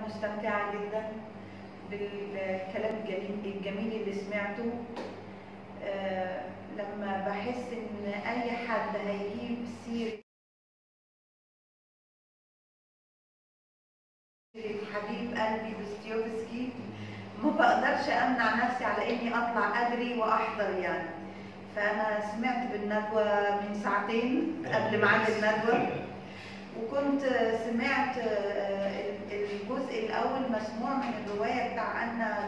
مستمتعة جدا بالكلام الجميل الجميل اللي سمعته آه، لما بحس ان اي حد هيجيب سيرة حبيب قلبي دوستويفسكي ما بقدرش امنع نفسي على اني اطلع اجري واحضر يعني فانا سمعت بالندوه من ساعتين قبل ميعاد الندوه وكنت سمعت آه، الجزء الاول مسموع من الروايه بتاع انا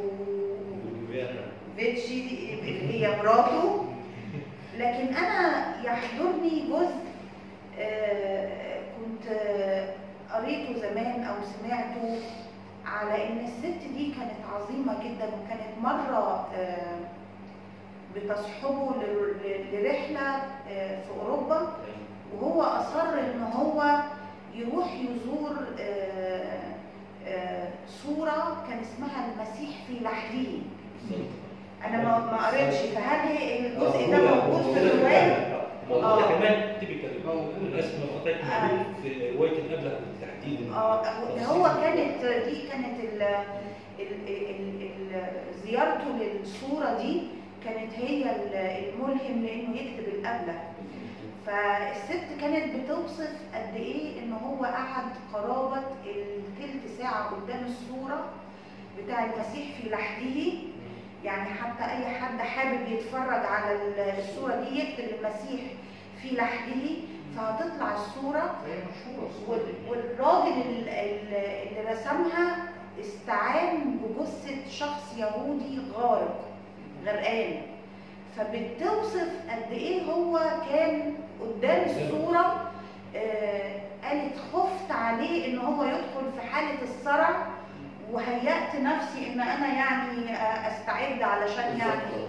فيتشي اللي هي مراته لكن انا يحضرني جزء آه، كنت آه، قريته زمان او سمعته على ان الست دي كانت عظيمه جدا وكانت مره آه، بتصحبه ل- ل- لرحله آه، في اوروبا وهو اصر ان هو يروح يزور آه، آه، صوره كان اسمها المسيح في لحديه انا ما ما قريتش فهل هي الجزء ده موجود في الروايه؟ موجودة آه. كمان تيبيكال الرسم الخطيط موجود في رواية الأبلة بالتحديد اه هو كانت دي كانت ال ال ال ال زيارته للصوره دي كانت هي ال- الملهم لانه يكتب القبله فالست كانت بتوصف قد ايه ان هو قعد قرابه التلت ساعه قدام الصوره بتاع المسيح في لحده يعني حتى اي حد حابب يتفرج على ال- الصوره دي يكتب المسيح في لحده فهتطلع الصوره هي مشهورة وال- والراجل ال- ال- اللي رسمها استعان بجثة شخص يهودي غارق غرقان فبتوصف قد ايه هو كان قدام الصورة آه، قالت خفت عليه ان هو يدخل في حالة الصرع وهيأت نفسي ان انا يعني آه، استعد علشان يعني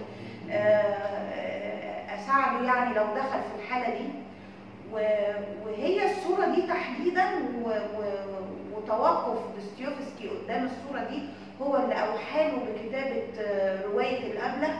آه، اساعده يعني لو دخل في الحالة دي و- وهي الصورة دي تحديدا و- و- وتوقف دوستويفسكي قدام الصورة دي هو اللي أوحى له بكتابة آه، رواية الأبلة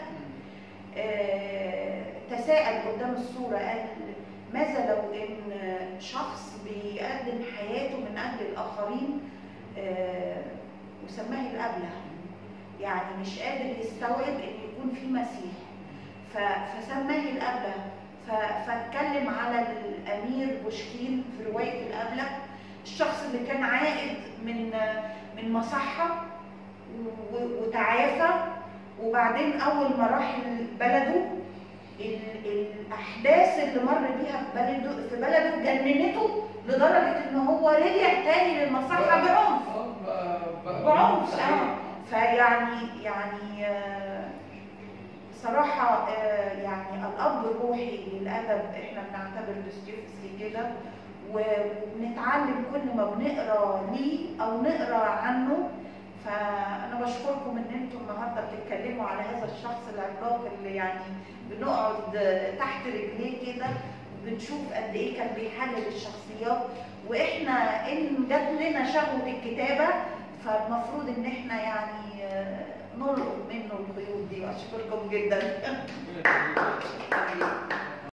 آه، تساءل قدام الصورة قال ماذا لو إن شخص بيقدم حياته من أجل الآخرين آه، وسماه الأبلة يعني مش قادر يستوعب إن يكون في مسيح ف- فسماه الأبلة ف- فاتكلم على الامير بوشكين في روايه الابله الشخص اللي كان عائد من من مصحه و- وتعافى وبعدين اول ما راح بلده ال- الاحداث اللي مر بيها في بلده في بلده جننته لدرجه ان هو رجع تاني للمصحه بعنف بعنف اه فيعني يعني آه، صراحة آه، يعني الأب الروحي للأدب إحنا بنعتبر دوستويفسكي كده وبنتعلم كل ما بنقرا ليه أو نقرا عنه فأنا بشكركم إن أنتم النهاردة بتتكلموا على هذا الشخص العملاق اللي يعني بنقعد تحت رجليه كده بنشوف قد إيه كان بيحلل الشخصيات وإحنا إن جات لنا شهوة الكتابة فالمفروض إن إحنا يعني آه، نلقط منه القيود دي وأشكركم جدا